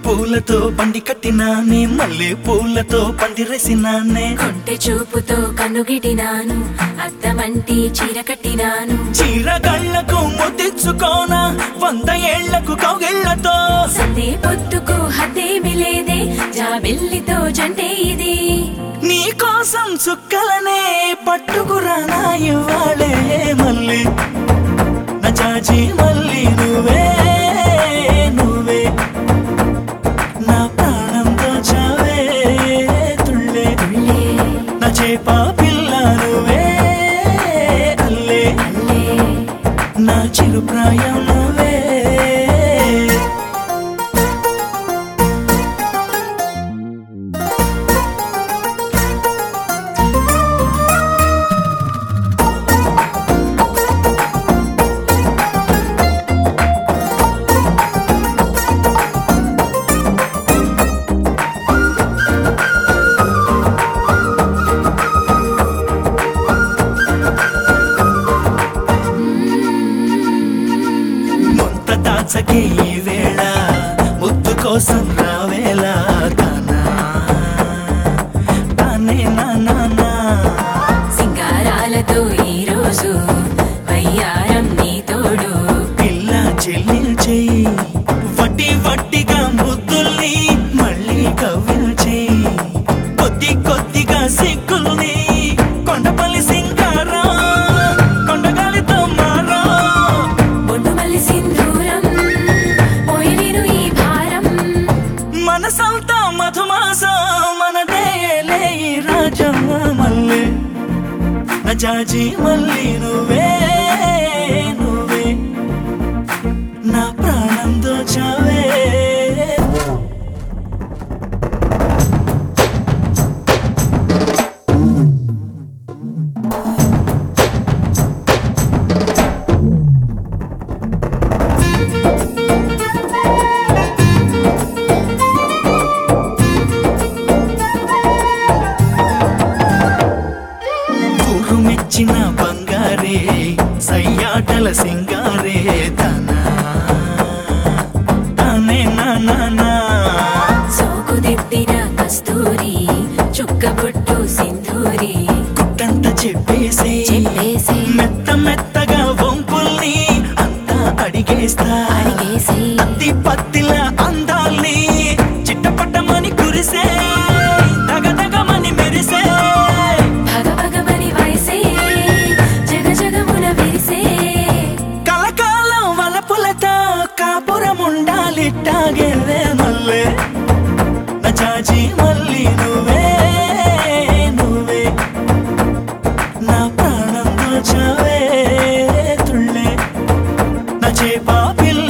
పూలతో బండి కట్టినానే మల్లె పూలతో పందిరేసినానే కొంటె చూపుతో కన్నుగిటినాను అద్దమంటి చీర కట్టినాను చీర కళ్ళకు ముద్దిచ్చుకోన వంద ఏళ్లకు కౌగిళ్లతో సందే పొద్దుకు హద్దేమి లేదే జాబిల్లితో జంటే ఇది నీ కోసం చుక్కలనే పట్టుకురానా ఇవ్వాలే మళ్ళీ నా చాచి మళ్ళీ నువ్వే నువ్వే నా ప్రాణం దోచావే తుళ్ళే ఉళ్ళే నా చేప పిల్ల నువ్వే అల్లే అల్లే నా చిరు ప్రాయం నువ్వే ముంత దాచకే ఈ వేళ ముద్దు కోసం రావేళ తానా తానే నా నా నా సింగారాలతో ఈ రోజు వయ్యారం నీ తోడు పిల్ల చెల్లించే వడ్డీ వడ్డీగా ముద్దుల్ని మళ్ళీ కవ్విల్చే కొద్ది కొద్దిగా సిగ్గుల్ని కొండపల్లి సింగారా కొండగాలితో మారా బొడ్డు మల్లి సింధూరం పోయలేను ఈ భారం మనసంతా మధుమాసం మనదేలే ఈ రాజం మళ్ళీ నజాజీ మళ్ళీ నువ్వే నువ్వే నా ప్రాణం దోచావే ఊరు మెచ్చిన బంగారే సయ్యాటల సింగారే తనా తానే నా నా నా సోకు దిద్దిన కస్తూరి చుక్క బొట్టు సింధూరి గుట్టంత చెప్పేసే చెప్పేసి మెత్త మెత్తగా వంపుల్ని అంతా అడిగేస్తా అడిగేసి అత్తి పత్తిల అందాల్ని చిట్టపట్టమని కురిసే దగదగమని మెరిసే భగభగమని వయసే జగ జగమున విరిసే కలకాలం వలపులతో కాపురం ఉండాలిట్టాగేవే మల్లే నచాచి మళ్ళీ నువ్వే నువ్వే నా ప్రాణం దోచావే తుళ్ళే నా చేప పిల్ల